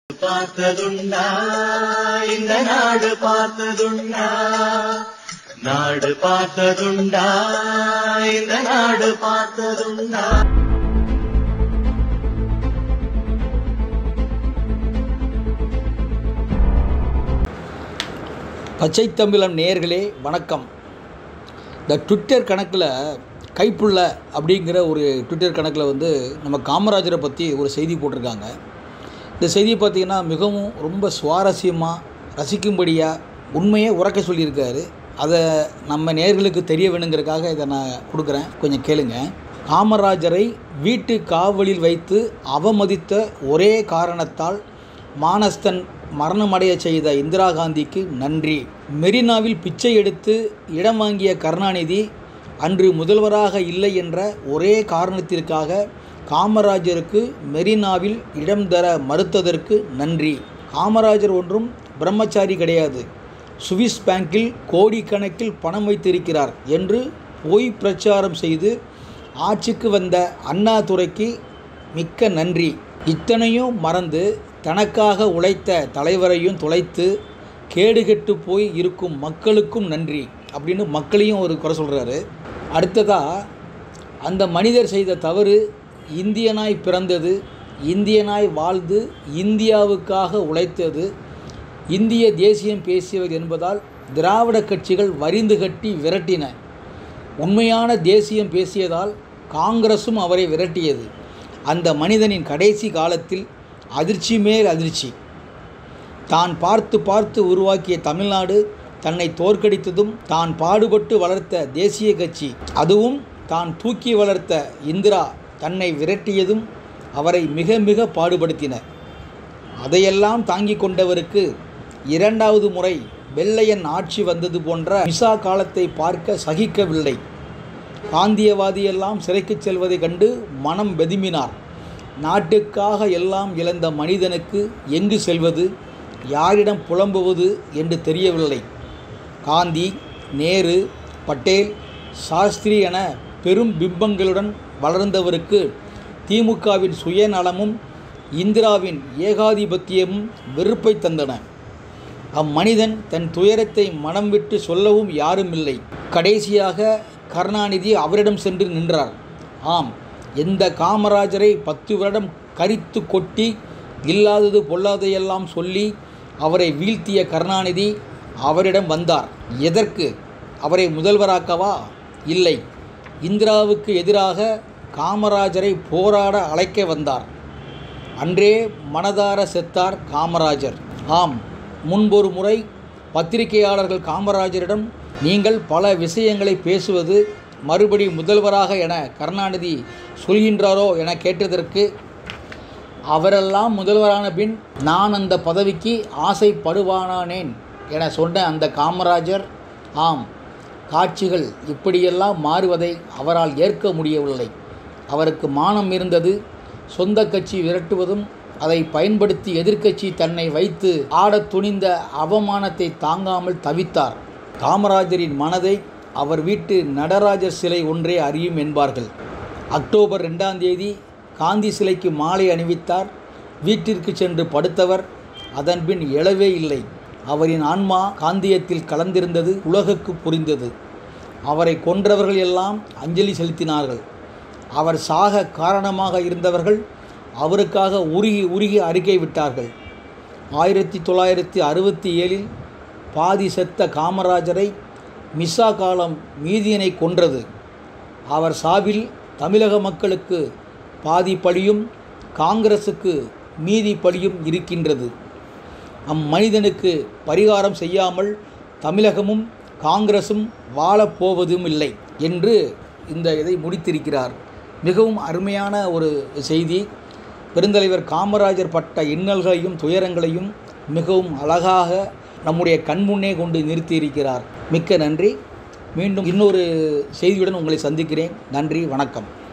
பார்த்ததுண்டா இந்த நாடு பார்த்ததுண்டா நாடு பார்த்ததுண்டா இந்த நாடு பார்த்ததுண்டா பச்சை தமிழன் நேயர்களே வணக்கம் இந்த ட்விட்டர் கணக்கில் கைப்புள்ள அப்படிங்கிற ஒரு ட்விட்டர் கணக்கில் வந்து நம்ம காமராஜரை பற்றி ஒரு செய்தி போட்டிருக்காங்க இந்த செய்தி பார்த்திங்கன்னா மிகவும் ரொம்ப சுவாரஸ்யமாக ரசிக்கும்படியாக உண்மையை உறக்க சொல்லியிருக்காரு அதை நம்ம நேர்களுக்கு தெரிய வேணுங்கிறதுக்காக இதை நான் கொடுக்குறேன் கொஞ்சம் கேளுங்க காமராஜரை வீட்டு காவலில் வைத்து அவமதித்த ஒரே காரணத்தால் மானஸ்தன் மரணமடைய செய்த இந்திரா காந்திக்கு நன்றி மெரினாவில் பிச்சை எடுத்து இடம் வாங்கிய கருணாநிதி அன்று முதல்வராக இல்லை என்ற ஒரே காரணத்திற்காக காமராஜருக்கு மெரினாவில் இடம் தர மறுத்ததற்கு நன்றி காமராஜர் ஒன்றும் பிரம்மச்சாரி கிடையாது சுவிஸ் பேங்கில் கோடிக்கணக்கில் பணம் வைத்திருக்கிறார் என்று பொய் பிரச்சாரம் செய்து ஆட்சிக்கு வந்த அண்ணாதுரைக்கு மிக்க நன்றி இத்தனையும் மறந்து தனக்காக உழைத்த தலைவரையும் தொலைத்து கேடுகெட்டு போய் இருக்கும் மக்களுக்கும் நன்றி அப்படின்னு மக்களையும் ஒரு குறை சொல்கிறாரு அடுத்ததாக அந்த மனிதர் செய்த தவறு இந்தியனாய் பிறந்தது இந்தியனாய் வாழ்ந்து இந்தியாவுக்காக உழைத்தது இந்திய தேசியம் பேசியவர் என்பதால் திராவிட கட்சிகள் வரிந்து கட்டி விரட்டின உண்மையான தேசியம் பேசியதால் காங்கிரசும் அவரை விரட்டியது அந்த மனிதனின் கடைசி காலத்தில் அதிர்ச்சி மேல் அதிர்ச்சி தான் பார்த்து பார்த்து உருவாக்கிய தமிழ்நாடு தன்னை தோற்கடித்ததும் தான் பாடுபட்டு வளர்த்த தேசிய கட்சி அதுவும் தான் தூக்கி வளர்த்த இந்திரா தன்னை விரட்டியதும் அவரை மிக மிக பாடுபடுத்தின அதையெல்லாம் தாங்கிக் கொண்டவருக்கு இரண்டாவது முறை வெள்ளையன் ஆட்சி வந்தது போன்ற மிசா காலத்தை பார்க்க சகிக்கவில்லை காந்தியவாதியெல்லாம் சிறைக்குச் செல்வதைக் கண்டு மனம் வெதும்பினார் நாட்டுக்காக எல்லாம் இழந்த மனிதனுக்கு எங்கு செல்வது யாரிடம் புலம்புவது என்று தெரியவில்லை காந்தி நேரு பட்டேல் சாஸ்திரி என பெரும் பிம்பங்களுடன் வளர்ந்தவருக்கு திமுகவின் சுயநலமும் இந்திராவின் ஏகாதிபத்தியமும் வெறுப்பை தந்தன அம்மனிதன் தன் துயரத்தை மனம் விட்டு சொல்லவும் யாரும் இல்லை கடைசியாக கருணாநிதி அவரிடம் சென்று நின்றார் ஆம் எந்த காமராஜரை பத்து வருடம் கரித்து கொட்டி இல்லாதது பொல்லாதையெல்லாம் சொல்லி அவரை வீழ்த்திய கருணாநிதி அவரிடம் வந்தார் எதற்கு அவரை முதல்வராக்கவா இல்லை இந்திராவுக்கு எதிராக காமராஜரை போராட அழைக்க வந்தார் அன்றே மனதார செத்தார் காமராஜர் ஆம் முன்பொரு முறை பத்திரிகையாளர்கள் காமராஜரிடம் நீங்கள் பல விஷயங்களை பேசுவது மறுபடி முதல்வராக என கருணாநிதி சொல்கின்றாரோ என கேட்டதற்கு அவரெல்லாம் முதல்வரான பின் நான் அந்த பதவிக்கு ஆசைப்படுவானானேன் என சொன்ன அந்த காமராஜர் ஆம் காட்சிகள் இப்படியெல்லாம் மாறுவதை அவரால் ஏற்க முடியவில்லை அவருக்கு மானம் இருந்தது சொந்த கட்சி விரட்டுவதும் அதை பயன்படுத்தி எதிர்க்கட்சி தன்னை வைத்து ஆடத் துணிந்த அவமானத்தை தாங்காமல் தவித்தார் காமராஜரின் மனதை அவர் வீட்டு நடராஜர் சிலை ஒன்றே அறியும் என்பார்கள் அக்டோபர் ரெண்டாம் தேதி காந்தி சிலைக்கு மாலை அணிவித்தார் வீட்டிற்கு சென்று படுத்தவர் அதன்பின் எழவே இல்லை அவரின் ஆன்மா காந்தியத்தில் கலந்திருந்தது உலகுக்கு புரிந்தது அவரை கொன்றவர்கள் எல்லாம் அஞ்சலி செலுத்தினார்கள் அவர் சாக காரணமாக இருந்தவர்கள் அவருக்காக உருகி உருகி அறிக்கை விட்டார்கள் ஆயிரத்தி தொள்ளாயிரத்தி அறுபத்தி ஏழில் பாதி செத்த காமராஜரை மிஸ்ஸா காலம் மீதியனை கொன்றது அவர் சாவில் தமிழக மக்களுக்கு பாதி பழியும் காங்கிரசுக்கு மீதி பழியும் இருக்கின்றது அம்மனிதனுக்கு பரிகாரம் செய்யாமல் தமிழகமும் காங்கிரசும் வாழப்போவதும் இல்லை என்று இந்த இதை முடித்திருக்கிறார் மிகவும் அருமையான ஒரு செய்தி பெருந்தலைவர் காமராஜர் பட்ட இன்னல்களையும் துயரங்களையும் மிகவும் அழகாக நம்முடைய கண்முன்னே கொண்டு நிறுத்தியிருக்கிறார் மிக்க நன்றி மீண்டும் இன்னொரு செய்தியுடன் உங்களை சந்திக்கிறேன் நன்றி வணக்கம்